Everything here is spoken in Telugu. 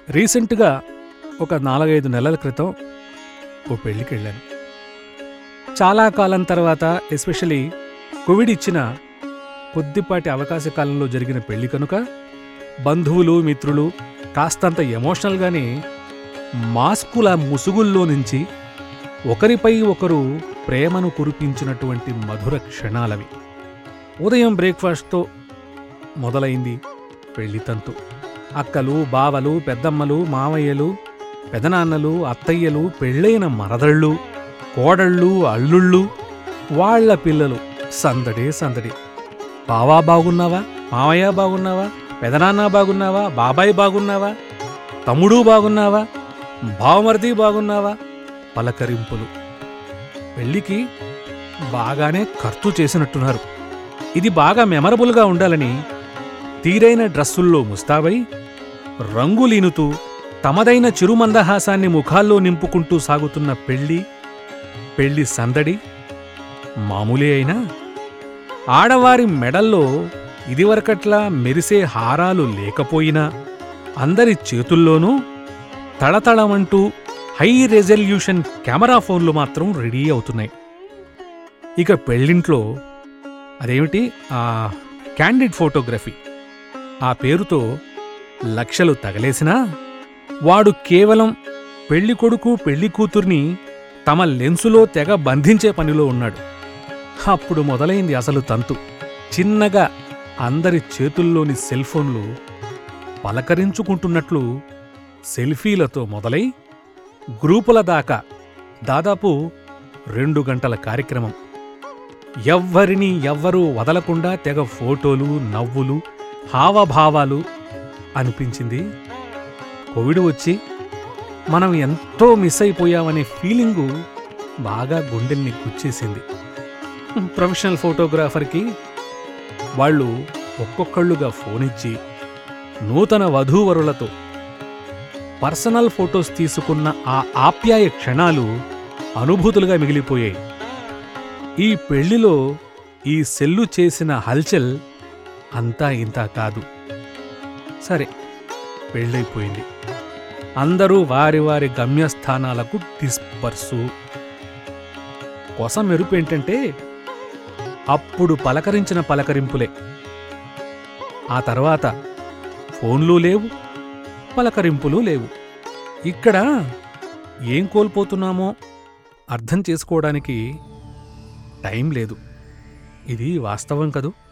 రీసెంట్గా ఒక నాలుగైదు నెలల క్రితం ఓ పెళ్ళికి వెళ్ళాను చాలా కాలం తర్వాత ఎస్పెషలీ కోవిడ్ ఇచ్చిన కొద్దిపాటి అవకాశ కాలంలో జరిగిన పెళ్లి కనుక బంధువులు మిత్రులు కాస్తంత ఎమోషనల్గానే మాస్కుల ముసుగుల్లో నుంచి ఒకరిపై ఒకరు ప్రేమను కురిపించినటువంటి మధుర క్షణాలవి ఉదయం బ్రేక్ఫాస్ట్తో మొదలైంది పెళ్లి తంతు అక్కలు బావలు పెద్దమ్మలు మావయ్యలు పెదనాన్నలు అత్తయ్యలు పెళ్ళైన మరదళ్ళు కోడళ్ళు అల్లుళ్ళు వాళ్ళ పిల్లలు సందడే సందడి బావా బాగున్నావా మావయ్య బాగున్నావా పెదనాన్న బాగున్నావా బాబాయ్ బాగున్నావా తమ్ముడు బాగున్నావా బావమరిది బాగున్నావా పలకరింపులు పెళ్ళికి బాగానే ఖర్చు చేసినట్టున్నారు ఇది బాగా మెమరబుల్గా ఉండాలని తీరైన డ్రస్సుల్లో ముస్తాబై రంగులీనుతూ తమదైన చిరుమందహాసాన్ని ముఖాల్లో నింపుకుంటూ సాగుతున్న పెళ్ళి పెళ్లి సందడి మామూలే అయినా ఆడవారి మెడల్లో ఇదివరకట్లా మెరిసే హారాలు లేకపోయినా అందరి చేతుల్లోనూ తళతళమంటూ హై రెజల్యూషన్ కెమెరా ఫోన్లు మాత్రం రెడీ అవుతున్నాయి ఇక పెళ్ళింట్లో అదేమిటి ఆ క్యాండిడ్ ఫోటోగ్రఫీ ఆ పేరుతో లక్షలు తగలేసినా వాడు కేవలం పెళ్లి కొడుకు పెళ్లి కూతుర్ని తమ లెన్సులో తెగ బంధించే పనిలో ఉన్నాడు అప్పుడు మొదలైంది అసలు తంతు చిన్నగా అందరి చేతుల్లోని సెల్ ఫోన్లు పలకరించుకుంటున్నట్లు సెల్ఫీలతో మొదలై గ్రూపుల దాకా దాదాపు రెండు గంటల కార్యక్రమం ఎవ్వరినీ ఎవ్వరూ వదలకుండా తెగ ఫోటోలు నవ్వులు హావభావాలు అనిపించింది కోవిడ్ వచ్చి మనం ఎంతో మిస్ అయిపోయామనే ఫీలింగు బాగా గుండెల్ని గుచ్చేసింది ప్రొఫెషనల్ ఫోటోగ్రాఫర్కి వాళ్ళు ఒక్కొక్కళ్ళుగా ఫోన్ ఇచ్చి నూతన వధూవరులతో పర్సనల్ ఫొటోస్ తీసుకున్న ఆ ఆప్యాయ క్షణాలు అనుభూతులుగా మిగిలిపోయాయి ఈ పెళ్లిలో ఈ సెల్లు చేసిన హల్చల్ అంతా ఇంతా కాదు సరే పెళ్ళైపోయింది అందరూ వారి వారి గమ్యస్థానాలకు డిస్పర్సు కొసం మెరుపు ఏంటంటే అప్పుడు పలకరించిన పలకరింపులే ఆ తర్వాత ఫోన్లు లేవు పలకరింపులు లేవు ఇక్కడ ఏం కోల్పోతున్నామో అర్థం చేసుకోవడానికి టైం లేదు ఇది వాస్తవం కదూ